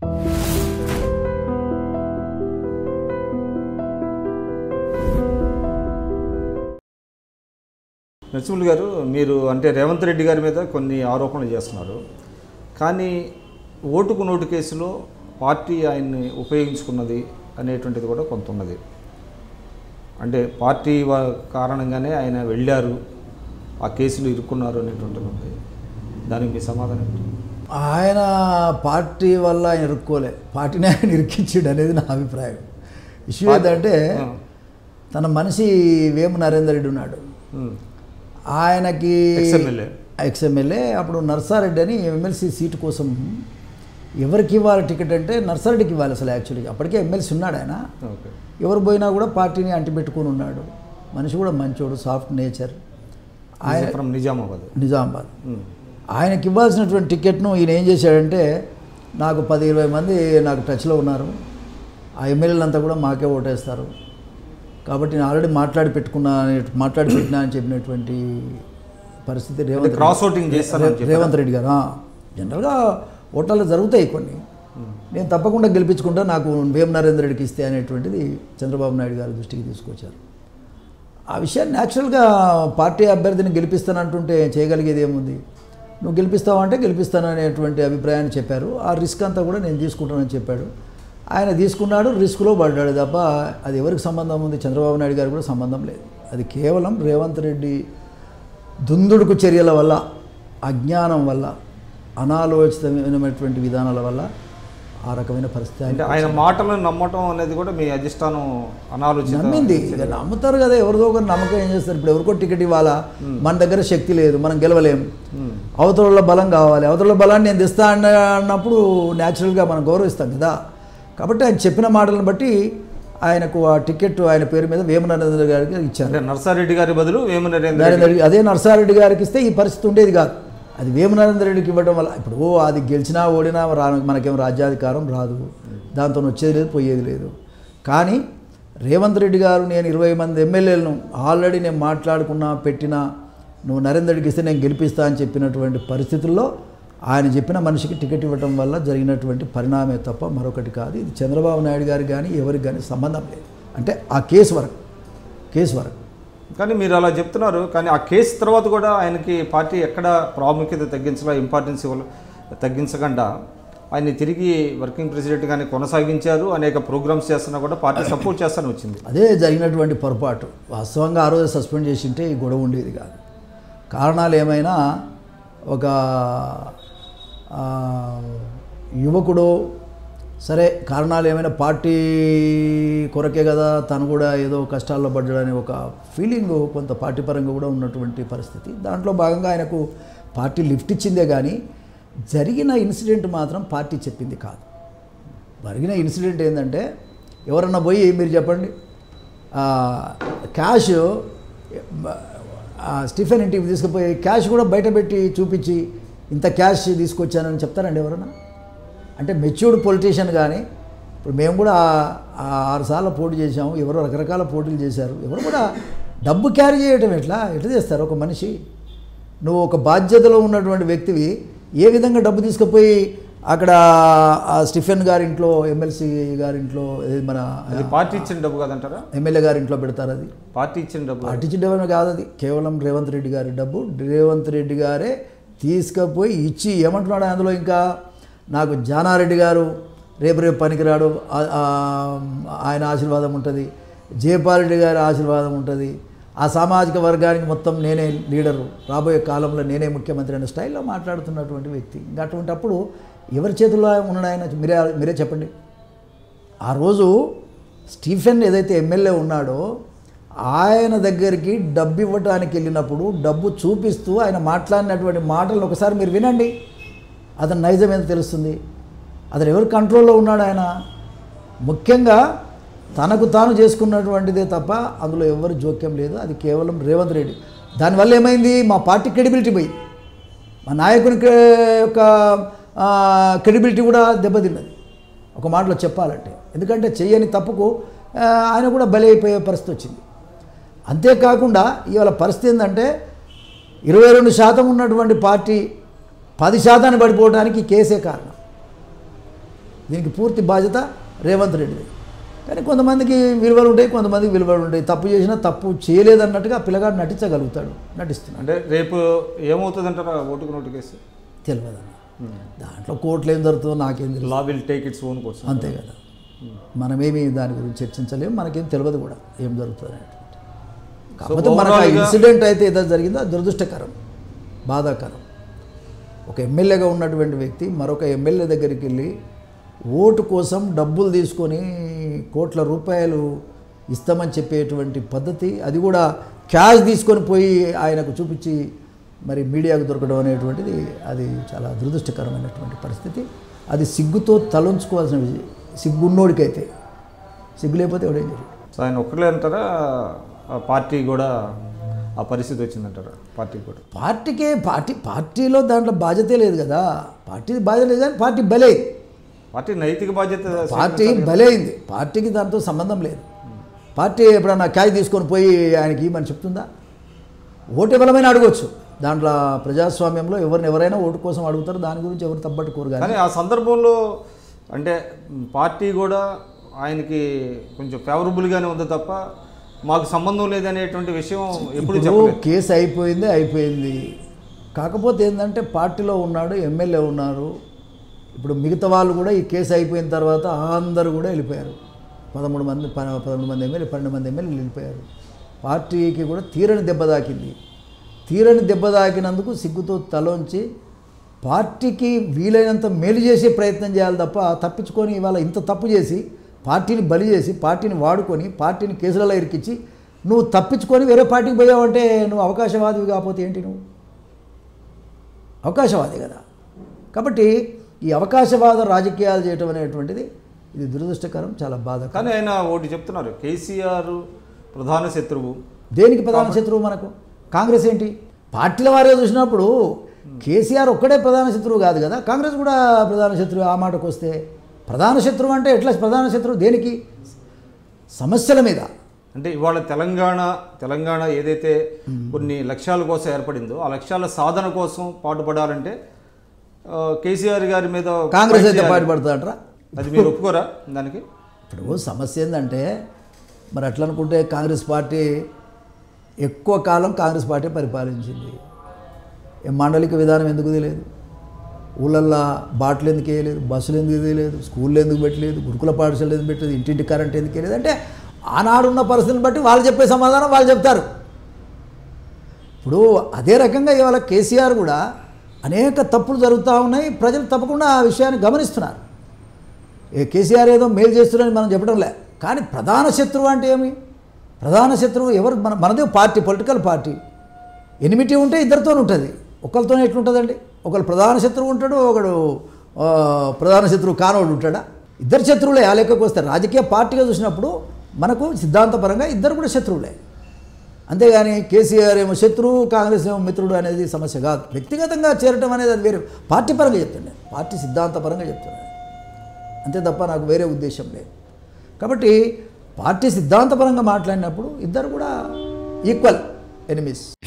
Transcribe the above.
నరసింహులు గారు మీరు అంటే రేవంత్ రెడ్డి గారి మీద కొన్ని ఆరోపణలు చేస్తున్నారు కానీ ఓటుకు నోటు కేసులో పార్టీ ఆయన్ని ఉపయోగించుకున్నది అనేటువంటిది కూడా కొంత ఉన్నది అంటే పార్టీ వా- కారణంగానే ఆయన వెళ్ళారు ఆ కేసులు ఇరుక్కున్నారు అనేటువంటిది ఉంది దానికి మీ సమాధానం ఏంటి ఆయన పార్టీ వల్ల ఆయన ఇరుక్కోలే పార్టీని ఆయన ఇరికించాడు అనేది నా అభిప్రాయం ఇష్యూ ఏంటంటే ఆ. తన మనిషి వేము నరేందర్ రెడ్డి ఉన్నాడు ఉమ్. ఆయనకి ఎక్స్-ఎమ్మెల్యే. ఎక్స్ఎమ్మెల్యే అప్పుడు నర్సారెడ్డి అని ఎమ్మెల్సీ సీటు కోసం ఎవరికి ఇవ్వాలి టికెట్ అంటే నర్సారెడ్డికి ఇవ్వాలి అసలు యాక్చువల్లీ అప్పటికే ఎమ్మెల్సీ ఉన్నాడు ఆయన ఓకే ఎవరు పోయినా కూడా పార్టీని అంటిపెట్టుకొని ఉన్నాడు మనిషి కూడా మంచోడు సాఫ్ట్ నేచర్ ఆయన ఫ్రమ్ నిజామాబాద్ నిజామాబాద్ ఉమ్. ఆయనకి ఇవ్వాల్సినటువంటి టికెట్ను ఈయన ఏం చేశాడంటే నాకు పది ఇరవై మంది నాకు టచ్లో ఉన్నారు ఆ ఎమ్మెల్యేలంతా కూడా మాకే ఓటేస్తారు కాబట్టి నేను ఆల్రెడీ మాట్లాడి పెట్టుకున్నా మాట్లాడి పెట్టినా అని చెప్పినటువంటి పరిస్థితి రేవంత్ రెడ్డి- క్రాస్ ఓటింగ్ చేస్తానని రే- చెప్పారా? రేవంత్ రెడ్డి గారు ఆ, జనరల్గా ఓట్లలో జరుగుతాయి కొన్ని నేను తప్పకుండా గెలిపించుకుంటా నాకు వేం నరేంద్ర రెడ్డికి ఇస్తే అనేటువంటిది చంద్రబాబు నాయుడు గారి దృష్టికి తీసుకొచ్చారు ఆ విషయాన్ని న్యాచురల్గా పార్టీ అభ్యర్థిని గెలిపిస్తానంటుంటే చేయగలిగేది ఏముంది నువ్వు గెలిపిస్తావా అంటే గెలిపిస్తాననేటువంటి అభిప్రాయాన్ని చెప్పారు ఆ రిస్క్ అంతా కూడా నేను తీసుకుంటానని చెప్పాడు ఆయన తీసుకున్నాడు రిస్క్లో పడ్డాడు తప్ప అది ఎవరికి సంబంధం ఉంది చంద్రబాబు నాయుడు గారికి కూడా సంబంధం లేదు అది కేవలం రేవంత్ రెడ్డి దుందుడుకు చర్యల వల్ల అజ్ఞానం వల్ల అనాలోచితమైనటువంటి విధానాల వల్ల ఆ రకమైన పరిస్థితి అంటే ఆయనకు ఆయన మాటలను నమ్మటం అనేది కూడా మీ అధిష్టానం అనాలోచిత నమ్మింది ఇక నమ్ముతారు కదా ఎవరిదో ఒకరు నమ్మకం ఏం చేస్తారు ఇప్పుడు ఎవరికో టికెట్ ఇవ్వాలా మన దగ్గర శక్తి లేదు మనం గెలవలేం అవతల బలం కావాలి అవతల బలాన్ని నేను తెస్తా అన్న అన్నప్పుడు న్యాచురల్గా మనం గౌరవిస్తాం కదా కాబట్టి ఆయన చెప్పిన మాటలను బట్టి ఆయనకు ఆ టికెట్ ఆయన పేరు మీద వేమ నరేంద్ర గారికి ఇచ్చారు అంటే నర్సారెడ్డి గారి బదులు వేమ నరేంద్ర నరేంద్ర రెడ్డి అదే నర్సారెడ్డి గారికి ఇస్తే ఈ పరిస్థితి ఉండేది కాదు అది వేము నరేంద్ర రెడ్డికి ఇవ్వడం వల్ల ఇప్పుడు ఓ అది గెలిచినా ఓడినా రా మనకేం రాజ్యాధికారం రాదు దాంతో వచ్చేది లేదు పోయేది లేదు కానీ రేవంత్ రెడ్డి గారు నేను ఇరవై మంది ఎమ్మెల్యేలను ఆల్రెడీ నేను మాట్లాడుకున్నా పెట్టినా నువ్వు నరేంద్ర రెడ్డికి ఇస్తే నేను గెలిపిస్తా అని చెప్పినటువంటి పరిస్థితుల్లో ఆయన చెప్పిన మనిషికి టికెట్ ఇవ్వడం వల్ల జరిగినటువంటి పరిణామే తప్ప మరొకటి కాదు ఇది చంద్రబాబు నాయుడు గారికి కానీ ఎవరికి కానీ సంబంధం లేదు అంటే ఆ కేసు వరకు కేసు వరకు కానీ మీరు అలా చెప్తున్నారు కానీ ఆ కేసు తర్వాత కూడా ఆయనకి పార్టీ ఎక్కడ ప్రాముఖ్యత తగ్గించలా ఇంపార్టెన్స్ ఇవ్వలే తగ్గించకుండా ఆయన్ని తిరిగి వర్కింగ్ ప్రెసిడెంట్గానే కొనసాగించారు అనేక ప్రోగ్రామ్స్ చేస్తున్నా కూడా పార్టీ సపోర్ట్ చేస్తాను వచ్చింది అదే జరిగినటువంటి పొరపాటు వాస్తవంగా ఆ రోజు సస్పెండ్ చేసింటే ఈ గొడవ ఉండేది కాదు కారణాలు ఏమైనా ఒక ఆ, యువకుడు సరే కారణాలు ఏమైనా పార్టీ కొరకే కదా తను కూడా ఏదో కష్టాల్లో పడ్డాడని ఒక ఫీలింగ్ కొంత పార్టీ పరంగా కూడా ఉన్నటువంటి పరిస్థితి దాంట్లో భాగంగా ఆయనకు పార్టీ లిఫ్ట్ ఇచ్చిందే కానీ జరిగిన ఇన్సిడెంట్ మాత్రం పార్టీ చెప్పింది కాదు జరిగిన ఇన్సిడెంట్ ఏంటంటే ఎవరన్నా పోయి మీరు చెప్పండి ఆ, క్యాష్ ఆ, స్టీఫెన్ ఇంటికి తీసుకుపోయి క్యాష్ కూడా బయట పెట్టి చూపించి ఇంత క్యాష్ తీసుకొచ్చానని చెప్తారండి ఎవరన్నా అంటే మెచ్యూర్డ్ పొలిటీషియన్ కానీ ఇప్పుడు మేము కూడా ఆ- ఆ ఆరు సార్లు పోటీ చేసాము ఎవరో రకరకాల పోటీలు చేశారు ఎవరు కూడా డబ్బు క్యారీ చేయటం ఎట్లా ఎట్లా చేస్తారు ఒక మనిషి నువ్వు ఒక బాధ్యతలో ఉన్నటువంటి వ్యక్తివి ఏ విధంగా డబ్బు తీసుకుపోయి అక్కడ ఆ స్టిఫెన్ గారింట్లో ఎమ్మెల్సీ గారింట్లో ఏది మన అది పార్టీ ఇచ్చిన డబ్బు కాదంటారా ఎమ్మెల్యే గారింట్లో పెడతారు అది పార్టీ ఇచ్చిన డబ్బు పార్టీ డబ్బు కాదు అది కేవలం రేవంత్ రెడ్డి గారి డబ్బు రేవంత్ రెడ్డి గారే తీసుకుపోయి ఇచ్చి ఏమంటున్నాడు అందులో ఇంకా నాకు జానారెడ్డి గారు రేపు రేపు పనికిరాడు ఆ- ఆ- ఆయన ఆశీర్వాదం ఉంటుంది జయపాల్ రెడ్డి గారి ఆశీర్వాదం ఉంటుంది ఆ సామాజిక వర్గానికి మొత్తం నేనే లీడరు రాబోయే కాలంలో నేనే ముఖ్యమంత్రి అనే స్టైల్లో మాట్లాడుతున్నటువంటి వ్యక్తి ఇంకా అటువంటప్పుడు ఎవరి చేతుల్లో ఉన్నాడు ఆయన మీరే మీరే చెప్పండి ఆ రోజు స్టీఫెన్ ఏదైతే ఎమ్మెల్యే ఉన్నాడో ఆయన దగ్గరికి డబ్బు ఇవ్వడానికి వెళ్ళినప్పుడు డబ్బు చూపిస్తూ ఆయన మాట్లాడినటువంటి మాటలను ఒకసారి మీరు వినండి అతను నైజం ఏందో తెలుస్తుంది అతను ఎవరి కంట్రోల్లో ఉన్నాడు ఆయన ముఖ్యంగా తనకు తాను చేసుకున్నటువంటిదే తప్ప అందులో ఎవరు జోక్యం లేదు అది కేవలం రేవంత్ రెడ్డి దానివల్ల ఏమైంది మా పార్టీ క్రెడిబిలిటీ పోయింది మా నాయకుని క్రె- యొక్క క్రెడిబిలిటీ కూడా దెబ్బతిన్నది ఒక మాటలో చెప్పాలంటే ఎందుకంటే చెయ్యని తప్పుకు ఆ, ఆయన కూడా బలి అయిపోయే పరిస్థితి వచ్చింది అంతేకాకుండా ఇవాళ పరిస్థితి ఏంటంటే ఇరవై రెండు శాతం ఉన్నటువంటి పార్టీ పది శాతాన్ని పడిపోవడానికి కేసే కారణం దీనికి పూర్తి బాధ్యత రేవంత్ రెడ్డిది కానీ కొంతమందికి విలువలు ఉంటాయి కొంతమందికి విలువలు ఉంటాయి తప్పు చేసినా తప్పు చేయలేదన్నట్టుగా ఆ పిల్లగాడు నటించగలుగుతాడు నటిస్తున్నాడు అంటే రేపు ఏమవుతుందంటారా ఓటుకు నోటు కేసు తెలియదు దాంట్లో కోర్టులు ఏం జరుగుతుందో నాకేం తెలియదు law will take its own course అంతే కదా మనమేమి దాని గురించి చర్చించలేము మనకేం తెలియదు కూడా ఏం జరుగుతుంది అనేటువంటి కాకపోతే మనకు ఆ overall గా- ఇన్సిడెంట్ అయితే ఏదో జరిగిందో అది దురదృష్టకరం బాధాకరం ఒక ఎమ్మెల్యేగా ఉన్నటువంటి వ్యక్తి మరొక ఎమ్మెల్యే దగ్గరికి వెళ్ళి ఓటు కోసం డబ్బులు తీసుకొని కోట్ల రూపాయలు ఇస్తామని చెప్పేటువంటి పద్ధతి అది కూడా క్యాష్ తీసుకొని పోయి ఆయనకు చూపించి మరి మీడియాకు దొరకడం అనేటువంటిది అది చాలా దురదృష్టకరమైనటువంటి పరిస్థితి అది సిగ్గుతో తలంచుకోవాల్సిన విషయం సిగ్గున్నోడికైతే సిగ్గు లేకపోతే ఎవడేం జరిగింది సో ఆయన ఒక్కడే అంటారా ఆ పార్టీ కూడా ఆ పరిస్థితి వచ్చిందంటారా పార్టీకి కూడా పార్టీకే పార్టీ పార్టీలో దాంట్లో బాధ్యతే లేదు కదా పార్టీ బాధ్యత లేదు కానీ పార్టీ బలైంది పార్టీ నైతిక బాధ్యత పార్టీ బలైంది పార్టీకి దాంతో సంబంధం లేదు పార్టీ ఎప్పుడన్నా క్యాష్ తీసుకొని పోయి ఆయనకి ఇవ్వమని చెప్తుందా ఓటు బలమైన అడగవచ్చు దాంట్లో ప్రజాస్వామ్యంలో ఎవరిని ఎవరైనా ఓటు కోసం అడుగుతారు దాని గురించి ఎవరు తప్పట్టుకోరు కానీ కానీ ఆ సందర్భంలో అంటే పార్టీ కూడా ఆయనకి కొంచెం ఫేవరబుల్గానే ఉంది తప్ప మాకు సంబంధం లేదనేటువంటి విషయం ఎప్పుడు ఇప్పుడు చెప్పలేదు కేసు అయిపోయింది అయిపోయింది కాకపోతే ఏంటంటే పార్టీలో ఉన్నాడు ఎమ్మెల్యే ఉన్నారు ఇప్పుడు మిగతా వాళ్ళు కూడా ఈ కేసు అయిపోయిన తర్వాత అందరూ కూడా వెళ్ళిపోయారు పదమూడు మంది ప- పదమూడు మంది ఎమ్మెల్యే పన్నెండు మంది ఎమ్మెల్యేలు వెళ్ళిపోయారు పార్టీకి కూడా తీరని దెబ్బ తాకింది తీరని దెబ్బ తాకినందుకు సిగ్గుతో తలోంచి పార్టీకి వీలైనంత మేలు చేసే ప్రయత్నం చేయాలి తప్ప తప్పించుకొని ఇవాళ ఇంత తప్పు చేసి పార్టీని బలి చేసి పార్టీని వాడుకొని పార్టీని కేసులలో ఇరికించి నువ్వు తప్పించుకొని వేరే పార్టీకి పోయావంటే నువ్వు అవకాశవాదివి కాకపోతే ఏంటి నువ్వు అవకాశవాది కదా కాబట్టి ఈ అవకాశవాద రాజకీయాలు చేయటం అనేటువంటిది ఇది దురదృష్టకరం చాలా బాధకరం కానీ ఆయన ఒకటి చెప్తున్నారు కేసీఆర్ ప్రధాన శత్రువు దేనికి ప్రధాన శత్రువు మనకు కాంగ్రెస్ ఏంటి పార్టీల వారే చూసినప్పుడు కేసీఆర్ ఒక్కడే ప్రధాన శత్రువు కాదు కదా కాంగ్రెస్ కూడా ప్రధాన శత్రువు ఆ మాటకు వస్తే ప్రధాన శత్రువు అంటే ఎట్లా ప్రధాన శత్రువు దేనికి సమస్యల మీద అంటే ఇవాళ తెలంగాణ తెలంగాణ ఏదైతే కొన్ని లక్ష్యాల కోసం ఏర్పడిందో ఆ లక్ష్యాల సాధన కోసం పాటుపడాలంటే ఆ, కేసీఆర్ గారి మీద కాంగ్రెస్ అయితే fight చేయాలి. పాటుపడతాడరా అది మీరు ఒప్పుకోరా దానికి ఇప్పుడు సమస్య ఏంటంటే మరి అట్లా అనుకుంటే కాంగ్రెస్ పార్టీ ఎక్కువ కాలం కాంగ్రెస్ పార్టీ పరిపాలించింది ఏ మాండలిక విధానం ఎందుకు తెలియదు ఊళ్ళల్లో బాటలు ఎందుకు వేయలేదు బస్సులు ఎందుకు వేయలేదు స్కూళ్ళు ఎందుకు పెట్టలేదు గురుకుల పాఠశాలలు ఎందుకు పెట్టలేదు ఇంటింటి కరెంట్ ఎందుకు వేయలేదు అంటే ఆనాడున్న పరిస్థితిని బట్టి వాళ్ళు చెప్పే సమాధానం వాళ్ళు చెప్తారు ఇప్పుడు అదే రకంగా ఇవాళ కేసీఆర్ కూడా అనేక తప్పులు జరుగుతూ ఉన్నాయి ప్రజలు తప్పకుండా ఆ విషయాన్ని గమనిస్తున్నారు ఏ కేసీఆర్ ఏదో మేలు చేస్తున్నారని మనం చెప్పడం లే కానీ ప్రధాన శత్రువు అంటే ఏమి ప్రధాన శత్రువు ఎవరు మన మనదే పార్టీ పొలిటికల్ పార్టీ ఎనిమిటీ ఉంటే ఇద్దరితో ఉంటుంది ఒకరితోనే ఎట్లుంటుందండి ఒకరు ప్రధాన శత్రువు ఉంటాడు ఒకడు ఆ, ప్రధాన శత్రువు కానోడు ఉంటాడా ఇద్దరు శత్రువులే ఆ లెక్కకు వస్తారు రాజకీయ పార్టీగా చూసినప్పుడు మనకు సిద్ధాంతపరంగా ఇద్దరు కూడా శత్రువులే అంతేగాని కేసీఆర్ ఏమో శత్రువు కాంగ్రెస్ ఏమో మిత్రుడు అనేది సమస్య కాదు వ్యక్తిగతంగా చేరటం అనేది అది వేరే పార్టీ పరంగా చెప్తుండే పార్టీ సిద్ధాంతపరంగా చెప్తున్నాను అంతే తప్ప నాకు వేరే ఉద్దేశం లేదు కాబట్టి పార్టీ సిద్ధాంతపరంగా మాట్లాడినప్పుడు ఇద్దరు కూడా ఈక్వల్ ఎనిమిస్